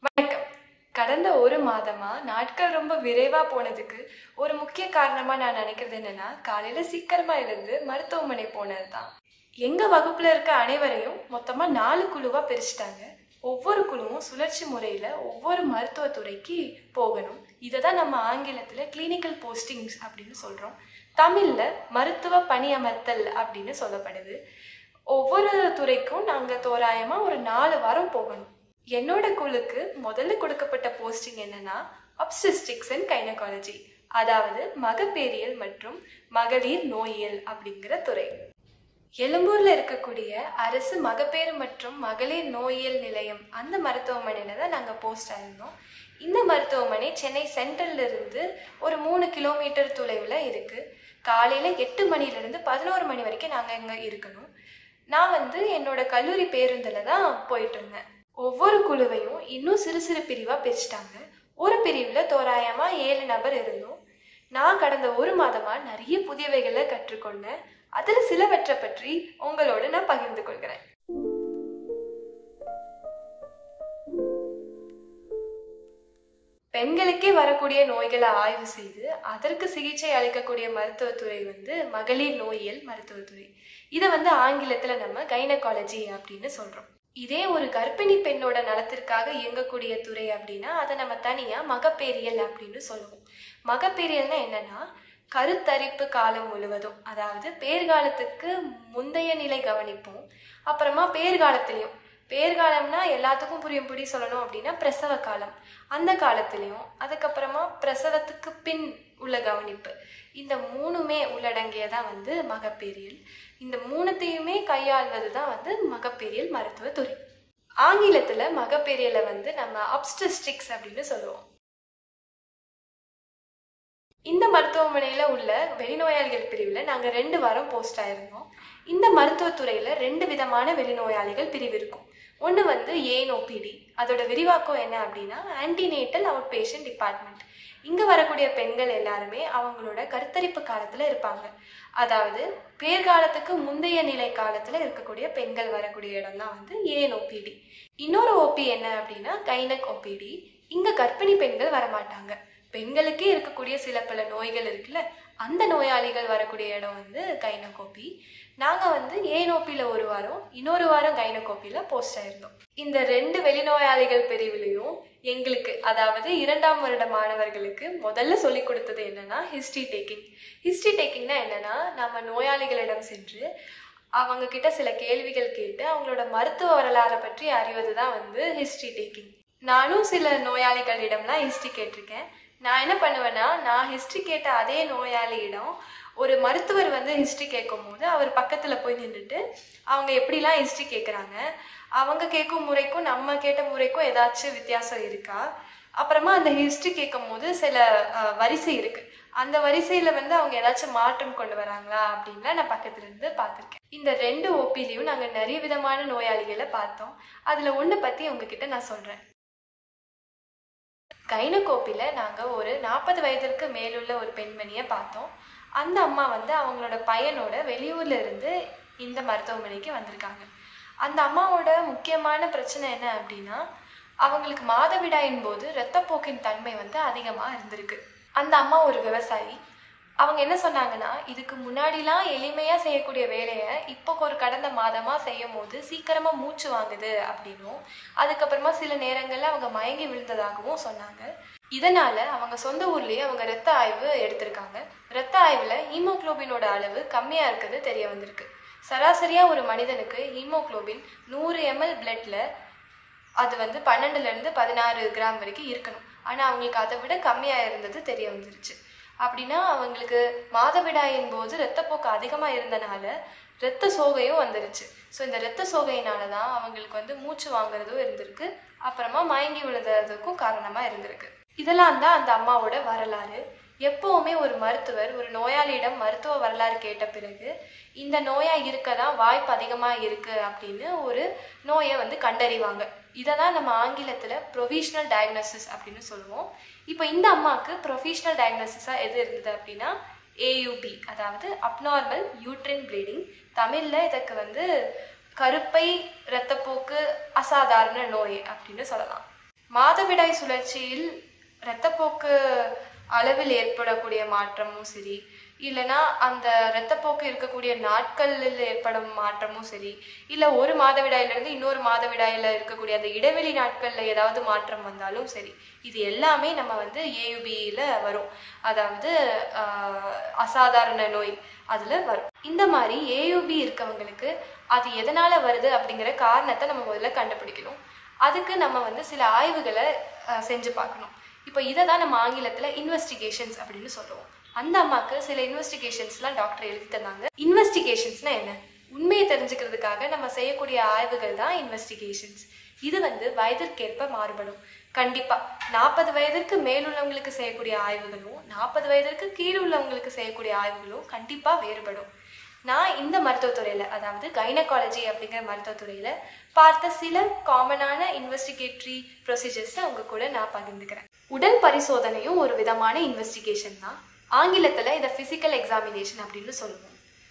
வணக்கம் கடந்த ஒரு மாதமா நாட்கள் ரொம்ப விரைவா போனதுக்கு ஒரு முக்கிய காரணமா நான் நினைக்கிறது என்னன்னா காலையில சீக்கிரமா எழுந்து மருத்துவமனை போனதுதான் எங்க வகுப்புல இருக்க அனைவரையும் மொத்தமா நாலு குழுவா பிரிச்சுட்டாங்க ஒவ்வொரு குழுவும் சுழற்சி முறையில ஒவ்வொரு மருத்துவ துறைக்கு போகணும் இதை தான் நம்ம ஆங்கிலத்துல கிளினிக்கல் போஸ்டிங்ஸ் அப்படின்னு சொல்றோம் தமிழ்ல மருத்துவ பணியமர்த்தல் அப்படின்னு சொல்லப்படுது ஒவ்வொரு துறைக்கும் நாங்க தோராயமா ஒரு நாலு வாரம் போகணும் என்னோட குழுக்கு முதல்ல கொடுக்கப்பட்ட போஸ்டிங் என்னன்னா அப்டிஸ்டிக்ஸ் அண்ட் கைனகாலஜி அதாவது மகப்பேரியல் மற்றும் மகளிர் நோயியல் அப்படிங்கிற துறை எழும்பூர்ல இருக்கக்கூடிய அரசு மகப்பேறு மற்றும் மகளிர் நோயியல் நிலையம் அந்த மருத்துவமனையில தான் நாங்க போஸ்ட் ஆயிருந்தோம் இந்த மருத்துவமனை சென்னை சென்ட்ரல்ல இருந்து ஒரு மூணு கிலோமீட்டர் தொலைவுல இருக்கு காலையில எட்டு மணில இருந்து பதினோரு மணி வரைக்கும் நாங்க இங்க இருக்கணும் நான் வந்து என்னோட கல்லூரி பேருந்துல தான் போயிட்டு இருந்தேன் ஒவ்வொரு குழுவையும் இன்னும் சிறு சிறு பிரிவா பிரிச்சுட்டாங்க ஒரு பிரிவுல தோராயமா ஏழு நபர் இருந்தோம் நான் கடந்த ஒரு மாதமா நிறைய புதியவைகளை கற்றுக்கொண்டேன் அதுல சிலவற்றை பற்றி உங்களோட நான் பகிர்ந்து கொள்கிறேன் பெண்களுக்கே வரக்கூடிய நோய்களை ஆய்வு செய்து அதற்கு சிகிச்சை அளிக்கக்கூடிய மருத்துவத்துறை வந்து மகளிர் நோயியல் மருத்துவத்துறை இதை வந்து ஆங்கிலத்துல நம்ம கைனகாலஜி அப்படின்னு சொல்றோம் இதே ஒரு கர்ப்பிணி பெண்ணோட நலத்திற்காக இயங்கக்கூடிய துறை அப்படின்னா அதை நம்ம தனியா மகப்பேரியல் அப்படின்னு சொல்லுவோம் மகப்பேரியல்னா என்னன்னா கருத்தரிப்பு காலம் முழுவதும் அதாவது பேர்காலத்துக்கு முந்தைய நிலை கவனிப்போம் அப்புறமா பேர்காலத்திலையும் பேர்காலம்னா எல்லாத்துக்கும் புரியும்படி சொல்லணும் அப்படின்னா பிரசவ காலம் அந்த காலத்திலையும் அதுக்கப்புறமா பிரசவத்துக்கு பின் உள்ள கவனிப்பு இந்த மூணுமே உள்ளடங்கியதா வந்து மகப்பேரியல் இந்த மூணுத்தையுமே கையாள்வது தான் வந்து மகப்பேரியல் மருத்துவத்துறை ஆங்கிலத்துல மகப்பேரியலை வந்து நம்ம அப்டிஸ்டிக்ஸ் அப்படின்னு சொல்லுவோம் இந்த மருத்துவமனையில உள்ள வெளிநோயாளிகள் பிரிவுல நாங்க ரெண்டு வாரம் போஸ்ட் ஆயிருந்தோம் இந்த மருத்துவத்துறையில ரெண்டு விதமான வெளிநோயாளிகள் பிரிவு இருக்கும் ஒன்று வந்து ஏன் ஓபிடி அதோட விரிவாக்கம் என்ன அப்படின்னா ஆன்டினேட்டல் அவுட் பேஷண்ட் டிபார்ட்மெண்ட் இங்க வரக்கூடிய பெண்கள் எல்லாருமே அவங்களோட கருத்தரிப்பு காலத்துல இருப்பாங்க அதாவது பேர்காலத்துக்கு முந்தைய நிலை காலத்துல இருக்கக்கூடிய பெண்கள் வரக்கூடிய இடம் தான் வந்து ஏன் ஓபிடி இன்னொரு ஓபி என்ன அப்படின்னா கைனக் ஓபிடி இங்க கர்ப்பிணி பெண்கள் வரமாட்டாங்க பெண்களுக்கே இருக்கக்கூடிய சில பல நோய்கள் இருக்குல்ல அந்த நோயாளிகள் வரக்கூடிய இடம் வந்து கைனகோபி நாங்க வந்து ஏனோப்பில ஒரு வாரம் இன்னொரு வாரம் கைனகோப்பில போஸ்ட் ஆயிருந்தோம் இந்த ரெண்டு வெளிநோயாளிகள் பிரிவிலையும் எங்களுக்கு அதாவது இரண்டாம் வருட மாணவர்களுக்கு முதல்ல சொல்லி கொடுத்தது என்னன்னா ஹிஸ்டரி டேக்கிங் ஹிஸ்டரி டேக்கிங்னா என்னன்னா நம்ம நோயாளிகளிடம் சென்று அவங்க கிட்ட சில கேள்விகள் கேட்டு அவங்களோட மருத்துவ வரலாறை பற்றி அறிவதுதான் வந்து ஹிஸ்டரி டேக்கிங் நானும் சில நோயாளிகளிடம்லாம் ஹிஸ்டரி கேட்டிருக்கேன் நான் என்ன பண்ணுவேன்னா நான் ஹிஸ்டரி கேட்ட அதே நோயாளியிடம் ஒரு மருத்துவர் வந்து ஹிஸ்டரி கேட்கும் போது அவர் பக்கத்துல போய் நின்றுட்டு அவங்க எப்படிலாம் ஹிஸ்டரி கேட்குறாங்க அவங்க கேட்கும் முறைக்கும் நம்ம கேட்ட முறைக்கும் ஏதாச்சும் வித்தியாசம் இருக்கா அப்புறமா அந்த ஹிஸ்டரி கேட்கும் போது சில வரிசை இருக்கு அந்த வரிசையில வந்து அவங்க ஏதாச்சும் மாற்றம் கொண்டு வராங்களா அப்படின்லாம் நான் பக்கத்துல இருந்து பார்த்துருக்கேன் இந்த ரெண்டு ஓபிலையும் நாங்க நிறைய விதமான நோயாளிகளை பார்த்தோம் அதுல ஒண்ணு பத்தி உங்ககிட்ட நான் சொல்றேன் கைனகோப்பில நாங்க ஒரு நாற்பது வயதிற்கு மேலுள்ள ஒரு பெண்மணியை பார்த்தோம் அந்த அம்மா வந்து அவங்களோட பையனோட வெளியூர்ல இருந்து இந்த மருத்துவமனைக்கு வந்திருக்காங்க அந்த அம்மாவோட முக்கியமான பிரச்சனை என்ன அப்படின்னா அவங்களுக்கு மாதவிடாயின் போது இரத்தப்போக்கின் தன்மை வந்து அதிகமா இருந்திருக்கு அந்த அம்மா ஒரு விவசாயி அவங்க என்ன சொன்னாங்கன்னா இதுக்கு முன்னாடிலாம் எளிமையா செய்யக்கூடிய வேலையை இப்போ ஒரு கடந்த மாதமா செய்யும் போது சீக்கிரமா மூச்சு வாங்குது அப்படின்னும் அதுக்கப்புறமா சில நேரங்கள்ல அவங்க மயங்கி விழுந்ததாகவும் சொன்னாங்க இதனால அவங்க சொந்த ஊர்லயே அவங்க ரத்த ஆய்வு எடுத்திருக்காங்க ரத்த ஆய்வுல ஹீமோகுளோபினோட அளவு கம்மியா இருக்கிறது தெரிய வந்திருக்கு சராசரியா ஒரு மனிதனுக்கு ஹீமோகுளோபின் நூறு எம்எல் பிளட்ல அது வந்து பன்னெண்டுல இருந்து பதினாறு கிராம் வரைக்கும் இருக்கணும் ஆனா அவங்களுக்கு அதை விட கம்மியா இருந்தது தெரிய வந்துருச்சு அப்படின்னா அவங்களுக்கு மாதவிடாயின் போது ரத்தப்போக்கு அதிகமா இருந்தனால ரத்த சோகையும் வந்துருச்சு ஸோ இந்த ரத்த சோகையினால தான் அவங்களுக்கு வந்து மூச்சு வாங்குறதும் இருந்திருக்கு அப்புறமா மயங்கி விழுந்ததுக்கும் காரணமா இருந்திருக்கு இதெல்லாம் தான் அந்த அம்மாவோட வரலாறு எப்பவுமே ஒரு மருத்துவர் ஒரு நோயாளியிடம் மருத்துவ வரலாறு கேட்ட பிறகு இந்த நோயா இருக்கதான் வாய்ப்பு அதிகமா இருக்கு அப்படின்னு ஒரு நோயை வந்து கண்டறிவாங்க இதை தான் நம்ம ஆங்கிலத்துல ப்ரொவிஷனல் டயக்னோசிஸ் அப்படின்னு சொல்லுவோம் இப்போ இந்த அம்மாவுக்கு ப்ரொஃபஷனல் டயக்னோசிஸா எது இருந்தது அப்படின்னா ஏயுபி அதாவது அப்நார்மல் யூட்ரின் ப்ளீடிங் தமிழ்ல இதற்கு வந்து கருப்பை இரத்தப்போக்கு அசாதாரண நோய் அப்படின்னு சொல்லலாம் மாதவிடாய் சுழற்சியில் இரத்தப்போக்கு அளவில் ஏற்படக்கூடிய மாற்றமும் சரி இல்லைன்னா அந்த இரத்தப்போக்கு இருக்கக்கூடிய நாட்களில் ஏற்படும் மாற்றமும் சரி இல்லை ஒரு மாதவிடாயில இருந்து இன்னொரு மாதவிடாயில இருக்கக்கூடிய அந்த இடைவெளி நாட்கள்ல ஏதாவது மாற்றம் வந்தாலும் சரி இது எல்லாமே நம்ம வந்து ஏயுபியில வரும் அதாவது ஆஹ், அசாதாரண நோய் அதுல வரும் இந்த மாதிரி ஏயுபி இருக்கவங்களுக்கு அது எதனால வருது அப்படிங்கிற காரணத்தை நம்ம முதல்ல கண்டுபிடிக்கணும் அதுக்கு நம்ம வந்து சில ஆய்வுகளை ஆஹ், செஞ்சு பார்க்கணும் இப்போ இதை தான் நம்ம ஆங்கிலத்துல இன்வெஸ்டிகேஷன்ஸ் அப்படின்னு சொல்லுவோம் அந்த அம்மாக்கு சில இன்வெஸ்டிகேஷன்ஸ்லாம் டாக்டர் எழுதி தந்தாங்க இன்வெஸ்டிகேஷன்ஸ்னா என்ன உண்மையை தெரிஞ்சுக்கிறதுக்காக நம்ம செய்யக்கூடிய ஆய்வுகள் தான் இன்வெஸ்டிகேஷன்ஸ் இது வந்து வயதிற்கேற்ப மாறுபடும் கண்டிப்பா நாற்பது வயதிற்கு மேலுள்ளவங்களுக்கு செய்யக்கூடிய ஆய்வுகளும் நாற்பது வயதிற்கு கீழ் உள்ளவங்களுக்கு செய்யக்கூடிய ஆய்வுகளும் கண்டிப்பா வேறுபடும் நான் இந்த மருத்துவத்துறையில அதாவது கைனகாலஜி அப்படிங்கிற மருத்துவத்துறையில பார்த்த சில காமனான இன்வெஸ்டிகேட்டரி ப்ரொசீஜர்ஸ் உங்க கூட நான் பகிர்ந்துக்கிறேன் உடல் பரிசோதனையும் ஒரு விதமான இன்வெஸ்டிகேஷன் தான் ஆங்கிலத்துல இதை பிசிக்கல் எக்ஸாமினேஷன் அப்படின்னு சொல்லுவோம்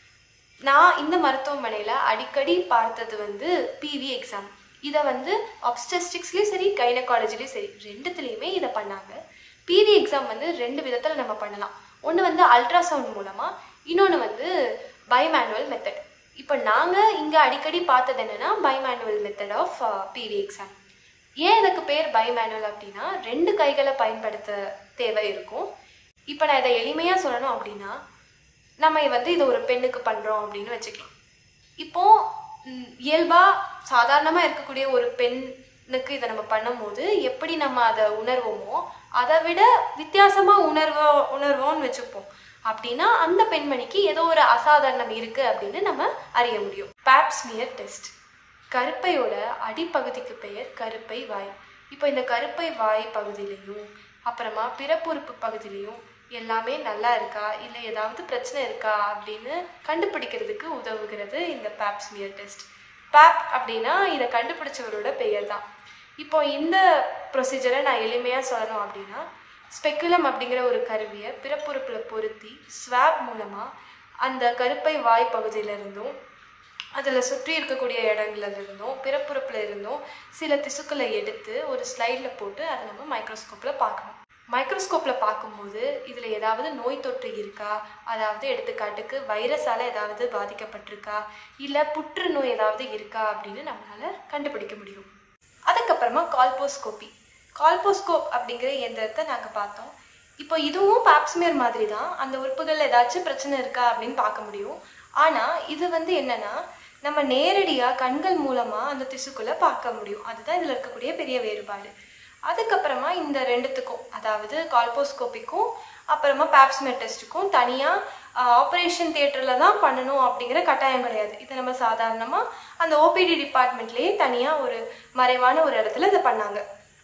நான் இந்த மருத்துவமனையில அடிக்கடி பார்த்தது வந்து பிவி எக்ஸாம் இதை வந்து ஆப்ஸ்டெஸ்டிக்ஸ்லயும் சரி கைனகாலஜிலயும் சரி ரெண்டுத்துலயுமே இதை பண்ணாங்க பிவி எக்ஸாம் வந்து ரெண்டு விதத்துல நம்ம பண்ணலாம் ஒண்ணு வந்து அல்ட்ராசவுண்ட் மூலமா இன்னொன்னு வந்து பைமேனுவல் மெத்தட் இப்போ நாங்க இங்க அடிக்கடி பார்த்தது என்னன்னா bimanual method of PV exam ஏன் இதுக்கு பேர் பைமேனுவல் அப்படின்னா ரெண்டு கைகளை பயன்படுத்த தேவை இருக்கும் இப்போ நான் இதை எளிமையா சொல்லணும் அப்படின்னா நம்ம வந்து இது ஒரு பெண்ணுக்கு பண்றோம் அப்படின்னு வச்சுக்கலாம் இப்போ ம், இயல்பா சாதாரணமா இருக்கக்கூடிய ஒரு பெண்ணுக்கு இதை நம்ம பண்ணும்போது எப்படி நம்ம அதை உணர்வோமோ அதை விட வித்தியாசமா உணர்வோ உணர்வோம்னு வச்சுப்போம் அப்படின்னா அந்த பெண்மணிக்கு ஏதோ ஒரு அசாதாரணம் இருக்கு அப்படின்னு நம்ம அறிய முடியும் பேப்ஸ்மியர் டெஸ்ட் கருப்பையோட அடிப்பகுதிக்கு பெயர் கருப்பை வாய் இப்போ இந்த கருப்பை வாய் பகுதியிலையும் அப்புறமா பிறப்புறுப்பு பகுதியிலையும் எல்லாமே நல்லா இருக்கா இல்லை ஏதாவது பிரச்சனை இருக்கா அப்படின்னு கண்டுபிடிக்கிறதுக்கு உதவுகிறது இந்த பேப்ஸ்மியர் டெஸ்ட் பேப் அப்படின்னா இதை கண்டுபிடிச்சவரோட பெயர் தான் இப்போ இந்த ப்ரொசீஜரை நான் எளிமையா சொல்லணும் அப்படின்னா ஸ்பெக்குலம் அப்படிங்கிற ஒரு கருவியை பிறப்புறுப்புல பொருத்தி ஸ்வாப் மூலமா அந்த கருப்பை வாய் பகுதியில இருந்தும் அதுல சுற்றி இருக்கக்கூடிய இடங்கள்ல இருந்தும் பிறப்புறுப்புல இருந்தும் சில திசுக்களை எடுத்து ஒரு ஸ்லைட்ல போட்டு அதை நம்ம மைக்ரோஸ்கோப்ல பார்க்கணும் மைக்ரோஸ்கோப்ல பார்க்கும்போது இதுல ஏதாவது நோய் தொற்று இருக்கா அதாவது எடுத்துக்காட்டுக்கு வைரஸால ஏதாவது பாதிக்கப்பட்டிருக்கா இல்ல புற்றுநோய் ஏதாவது இருக்கா அப்படின்னு நம்மளால கண்டுபிடிக்க முடியும் அதுக்கப்புறமா கால்போஸ்கோபி கால்போஸ்கோப் அப்படிங்கிற இயந்திரத்தை நாங்க பார்த்தோம் இப்போ இதுவும் பாப்ஸ்மியர் மாதிரி தான் அந்த உறுப்புகள் ஏதாச்சும் பிரச்சனை இருக்கா அப்படின்னு பார்க்க முடியும் ஆனா இது வந்து என்னன்னா நம்ம நேரடியா கண்கள் மூலமா அந்த திசுக்களை பார்க்க முடியும் அதுதான் இதுல இருக்கக்கூடிய பெரிய வேறுபாடு அதுக்கப்புறமா இந்த ரெண்டுத்துக்கும் அதாவது கால்போஸ்கோபிக்கும் அப்புறமா பேப்ஸ்மெட் டெஸ்ட்டுக்கும் தனியா ஆப்ரேஷன் தியேட்டர்ல தான் பண்ணணும் அப்படிங்கிற கட்டாயம் கிடையாது இதை நம்ம சாதாரணமா அந்த ஓபிடி டிபார்ட்மெண்ட்லயே தனியா ஒரு மறைவான ஒரு இடத்துல இதை பண்ணாங்க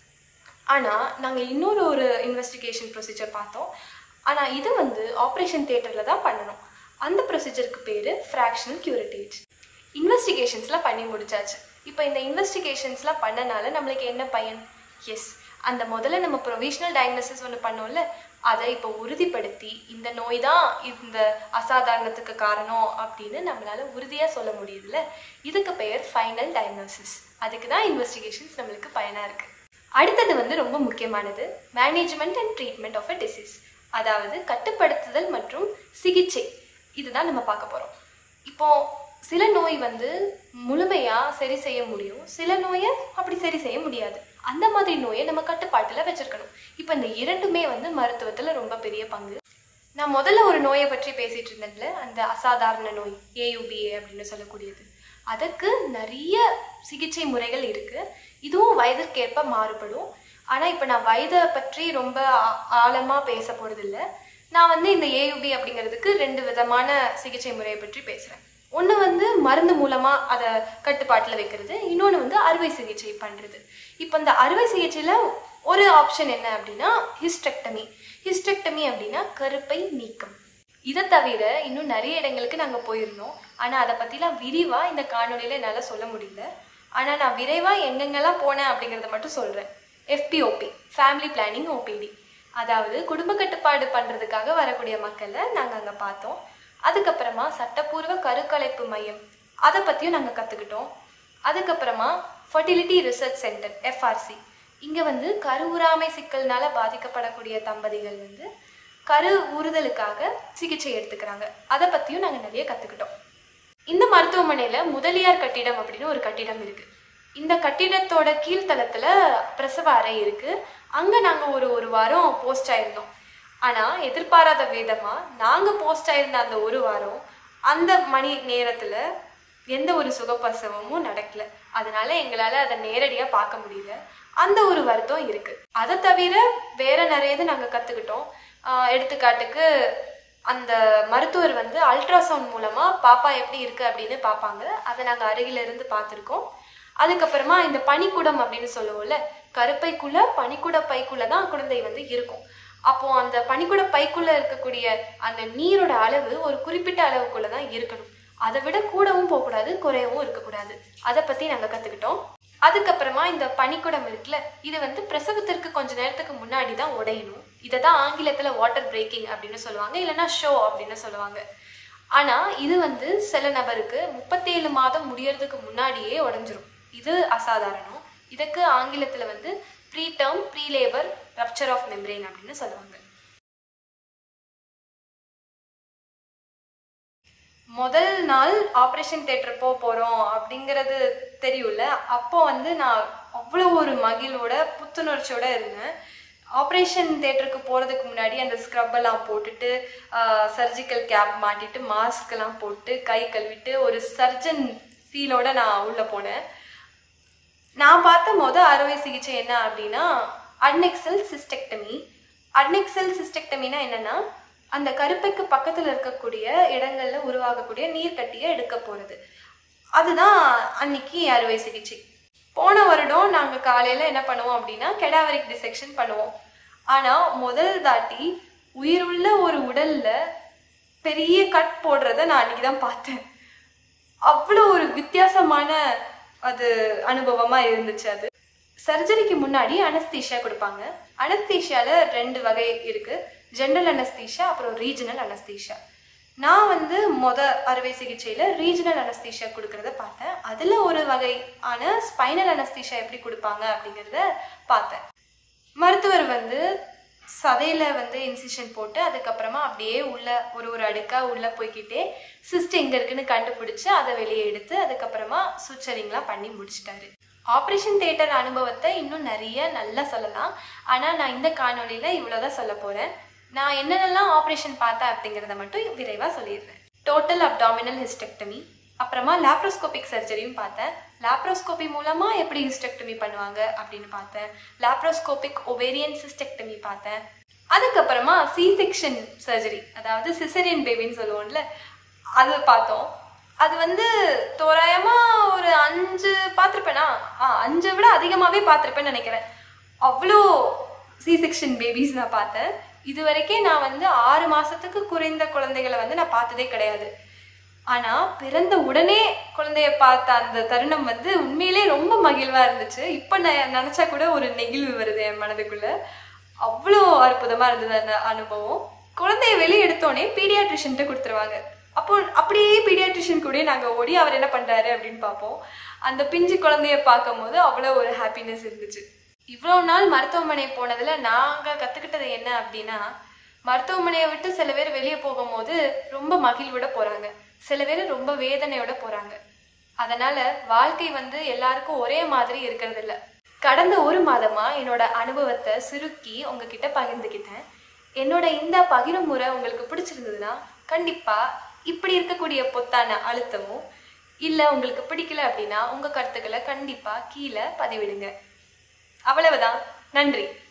ஆனா நாங்க இன்னொரு ஒரு இன்வெஸ்டிகேஷன் ப்ரொசீஜர் பார்த்தோம் ஆனா இது வந்து ஆப்ரேஷன் தியேட்டர்ல தான் பண்ணணும் அந்த ப்ரொசீஜருக்கு பேரு ஃப்ராக்ஷனல் கியூரிட்டேஜ் இன்வெஸ்டிகேஷன்ஸ்ல பண்ணி முடிச்சாச்சு இப்போ இந்த இன்வெஸ்டிகேஷன்ஸ்லாம் பண்ணனால நம்மளுக்கு என்ன பயன் எஸ் அந்த முதல்ல நம்ம ப்ரொவிஷனல் டயக்னோசிஸ் ஒன்று பண்ணோம்ல அதை இப்போ உறுதிப்படுத்தி இந்த நோய் தான் இந்த அசாதாரணத்துக்கு காரணம் அப்படின்னு நம்மளால உறுதியா சொல்ல முடியுதுல்ல இதுக்கு பெயர் ஃபைனல் டயக்னோசிஸ் அதுக்கு தான் இன்வெஸ்டிகேஷன்ஸ் நம்மளுக்கு பயனா இருக்கு அடுத்தது வந்து ரொம்ப முக்கியமானது management and treatment of a disease அதாவது கட்டுப்படுத்துதல் மற்றும் சிகிச்சை இதுதான் நம்ம பார்க்க போறோம் இப்போ சில நோய் வந்து முழுமையா சரி செய்ய முடியும் சில நோயை அப்படி சரி செய்ய முடியாது அந்த மாதிரி நோயை நம்ம கட்டுப்பாட்டுல வச்சிருக்கணும் இப்போ இந்த இரண்டுமே வந்து மருத்துவத்துல ரொம்ப பெரிய பங்கு நான் முதல்ல ஒரு நோயை பற்றி பேசிட்டு இருந்தேன்ல அந்த அசாதாரண நோய் ஏயுபிஏ அப்படின்னு சொல்லக்கூடியது அதுக்கு நிறைய சிகிச்சை முறைகள் இருக்கு இதுவும் வயதிற்கேற்ப மாறுபடும் ஆனா இப்ப நான் வயதை பற்றி ரொம்ப ஆ- ஆழமா பேச போறது இல்ல நான் வந்து இந்த ஏயுபி அப்படிங்கிறதுக்கு ரெண்டு விதமான சிகிச்சை முறையை பற்றி பேசுறேன் ஒண்ணு வந்து மருந்து மூலமா அதை கட்டுப்பாட்டுல வைக்கிறது இன்னொன்னு வந்து அறுவை சிகிச்சை பண்றது இப்போ இந்த அறுவை சிகிச்சையில ஒரு ஆப்ஷன் என்ன அப்படின்னா ஹிஸ்டெக்டமி ஹிஸ்டெக்டமி அப்படின்னா கருப்பை நீக்கம் இதை தவிர இன்னும் நிறைய இடங்களுக்கு நாங்க போயிருந்தோம் ஆனா அதை பத்திலாம் விரிவா இந்த காணொளியில என்னால சொல்ல முடியல ஆனா நான் விரைவா எங்கெங்கெல்லாம் போனேன் அப்படிங்கறத மட்டும் சொல்றேன் எஃபிஓபி ஃபேமிலி பிளானிங் ஓபிடி அதாவது குடும்ப கட்டுப்பாடு பண்றதுக்காக வரக்கூடிய மக்களை நாங்க அங்க பார்த்தோம் அதுக்கப்புறமா சட்டப்பூர்வ கருக்கலைப்பு மையம் அதை பத்தியும் நாங்க கத்துக்கிட்டோம் அதுக்கப்புறமா ஃபர்டிலிட்டி ரிசர்ச் சென்டர் எஃப்ஆர்சி இங்க வந்து கருவுறாமை சிக்கல்னால பாதிக்கப்படக்கூடிய தம்பதிகள் வந்து கரு ஊறுதலுக்காக சிகிச்சை எடுத்துக்கிறாங்க அதை பத்தியும் நாங்க நிறைய கத்துக்கிட்டோம் இந்த மருத்துவமனையில முதலியார் கட்டிடம் அப்படின்னு ஒரு கட்டிடம் இருக்கு இந்த கட்டிடத்தோட கீழ்த்தளத்துல பிரசவ அறை இருக்கு அங்க நாங்க ஒரு ஒரு வாரம் போஸ்ட் ஆயிருந்தோம் ஆனா எதிர்பாராத விதமா நாங்க போஸ்ட் ஆயிருந்த அந்த ஒரு வாரம் அந்த மணி நேரத்துல எந்த ஒரு சுகப்பிரசவமும் நடக்கல அதனால எங்களால அதை நேரடியா பார்க்க முடியல அந்த ஒரு வருத்தம் இருக்கு அதை தவிர வேற நிறைய இது நாங்க கத்துக்கிட்டோம் ஆஹ் எடுத்துக்காட்டுக்கு அந்த மருத்துவர் வந்து அல்ட்ராசவுண்ட் மூலமா பாப்பா எப்படி இருக்கு அப்படின்னு பார்ப்பாங்க அதை நாங்க அருகில இருந்து பார்த்திருக்கோம் அதுக்கப்புறமா இந்த பனிக்குடம் அப்படின்னு சொல்லுவோம்ல கருப்பைக்குள்ள பனிக்குட பைக்குள்ள தான் குழந்தை வந்து இருக்கும் அப்போ அந்த பனிக்குட பைக்குள்ள இருக்கக்கூடிய அந்த நீரோட அளவு ஒரு குறிப்பிட்ட அளவுக்குள்ள தான் இருக்கணும் அதை விட கூடவும் போகக்கூடாது குறையவும் இருக்கக்கூடாது அதை பத்தி நாங்க கத்துக்கிட்டோம் அதுக்கப்புறமா இந்த பனிக்குடம் இருக்குல்ல இது வந்து பிரசவத்திற்கு கொஞ்ச நேரத்துக்கு முன்னாடி தான் உடையணும் இதை தான் ஆங்கிலத்துல வாட்டர் பிரேக்கிங் அப்படின்னு சொல்லுவாங்க இல்லைன்னா ஷோ அப்படின்னு சொல்லுவாங்க ஆனா இது வந்து சில நபருக்கு முப்பத்தேழு மாதம் முடியறதுக்கு முன்னாடியே உடைஞ்சிரும் இது அசாதாரணம் இதுக்கு ஆங்கிலத்துல வந்து preterm prelabour rupture of membrane அப்படின்னு சொல்லுவாங்க முதல் நாள் ஆப்ரேஷன் தேட்டர் போக போறோம் அப்படிங்கிறது தெரியும்ல அப்போ வந்து நான் அவ்வளோ ஒரு மகிழ்வோட புத்துணர்ச்சியோட இருந்தேன் ஆப்ரேஷன் தேட்டருக்கு போறதுக்கு முன்னாடி அந்த ஸ்க்ரப் எல்லாம் போட்டுட்டு சர்ஜிக்கல் கேப் மாட்டிட்டு மாஸ்க் எல்லாம் போட்டு கை கழுவிட்டு ஒரு சர்ஜன் ஃபீலோட நான் உள்ள போனேன் நான் பார்த்த முத அறுவை சிகிச்சை என்ன அப்படின்னா அட்னெக்சல் சிஸ்டெக்டமி அட்னெக்சல் சிஸ்டெக்டமினா என்னன்னா அந்த கருப்பைக்கு பக்கத்துல இருக்கக்கூடிய இடங்கள்ல உருவாகக்கூடிய நீர்க்கட்டியை எடுக்க போறது அதுதான் அன்னைக்கு அறுவை சிகிச்சை போன வருடம் நாங்க காலையில என்ன பண்ணுவோம் அப்படின்னா கெடாவரிக் டிசெக்ஷன் பண்ணுவோம் ஆனா முதல் தாட்டி உயிருள்ள ஒரு உடல்ல பெரிய கட் போடுறத நான் அன்னைக்குதான் பார்த்தேன் அவ்வளோ ஒரு வித்தியாசமான அது அனுபவமா இருந்துச்சு அது சர்ஜரிக்கு முன்னாடி அனஸ்தீஷியா கொடுப்பாங்க அனஸ்தீஷியால ரெண்டு வகை இருக்கு ஜென்ரல் அனஸ்தீஷியா அப்புறம் ரீஜனல் அனஸ்தீஷியா நான் வந்து மொத அறுவை சிகிச்சையில ரீஜனல் அனஸ்தீஷியா கொடுக்கறத பார்த்தேன் அதுல ஒரு வகையான ஸ்பைனல் அனஸ்தீஷியா எப்படி கொடுப்பாங்க அப்படிங்கறத பார்த்தேன் மருத்துவர் வந்து சதையில வந்து இன்சிஷன் போட்டு அதுக்கப்புறமா அப்படியே உள்ள ஒரு ஒரு அடுக்கா உள்ள போய்க்கிட்டே சிஸ்ட் எங்க இருக்குன்னு கண்டுபிடிச்சு அதை வெளியே எடுத்து அதுக்கப்புறமா சுச்சரிங்லாம் பண்ணி முடிச்சிட்டாரு ஆப்ரேஷன் தியேட்டர் அனுபவத்தை இன்னும் நிறைய நல்லா சொல்லலாம் ஆனா நான் இந்த காணொளியில இவ்வளவுதான் சொல்ல போறேன் நான் என்னென்னலாம் ஆப்ரேஷன் பார்த்தேன் அப்படிங்கறத மட்டும் விரைவா சொல்லிடுறேன் டோட்டல் அப்டாமினல் ஹிஸ்டெக்டமி அப்புறமா லாப்ரோஸ்கோபிக் சர்ஜரியும் பார்த்தேன் லாப்ரோஸ்கோபி மூலமா எப்படி ஹிஸ்டெக்டமி பண்ணுவாங்க அப்படின்னு பார்த்தேன் லாப்ரோஸ்கோபிக் ஒவேரியன் சிஸ்டெக்டமி பார்த்தேன் அதுக்கப்புறமா சி செக்ஷன் சர்ஜரி அதாவது சிசரியன் பேபின்னு சொல்லுவோம்ல அது பார்த்தோம் அது வந்து தோராயமா ஒரு அஞ்சு பார்த்துருப்பேனா ஆ அஞ்சை விட அதிகமாவே பார்த்துருப்பேன்னு நினைக்கிறேன் அவ்வளோ சி செக்ஷன் பேபிஸ் நான் பார்த்தேன் இது வரைக்கும் நான் வந்து ஆறு மாசத்துக்கு குறைந்த குழந்தைகளை வந்து நான் பார்த்ததே கிடையாது ஆனா பிறந்த உடனே குழந்தைய பார்த்த அந்த தருணம் வந்து உண்மையிலே ரொம்ப மகிழ்வா இருந்துச்சு இப்ப நான் நினைச்சா கூட ஒரு நெகிழ்வு வருது என் மனதுக்குள்ள அவ்வளோ அற்புதமா இருந்தது அந்த அனுபவம் குழந்தைய வெளியே எடுத்தோடனே பீடியாட்ரிஷன்ட்டு கொடுத்துருவாங்க அப்போ அப்படியே பீடியாட்ரிஷியன் கூட நாங்க ஓடி அவர் என்ன பண்றாரு அப்படின்னு பார்ப்போம் அந்த பிஞ்சு குழந்தைய பார்க்கும் போது அவ்வளோ ஒரு ஹாப்பினஸ் இருந்துச்சு இவ்வளோ நாள் மருத்துவமனை போனதுல நாங்க கத்துக்கிட்டது என்ன அப்படின்னா மருத்துவமனையை விட்டு சில பேர் வெளியே போகும்போது ரொம்ப மகிழ்வோட போறாங்க சில பேர் ரொம்ப வேதனையோட போறாங்க அதனால வாழ்க்கை வந்து எல்லாருக்கும் ஒரே மாதிரி இருக்கிறது இல்ல கடந்த ஒரு மாதமா என்னோட அனுபவத்தை சுருக்கி உங்ககிட்ட பகிர்ந்துக்கிட்டேன் என்னோட இந்த பகிரும் முறை உங்களுக்கு பிடிச்சிருந்ததுன்னா கண்டிப்பா இப்படி இருக்கக்கூடிய பொத்தான அழுத்தமும் இல்ல உங்களுக்கு பிடிக்கல அப்படின்னா உங்க கருத்துக்களை கண்டிப்பா கீழே பதிவிடுங்க அவ்வளவுதான் நன்றி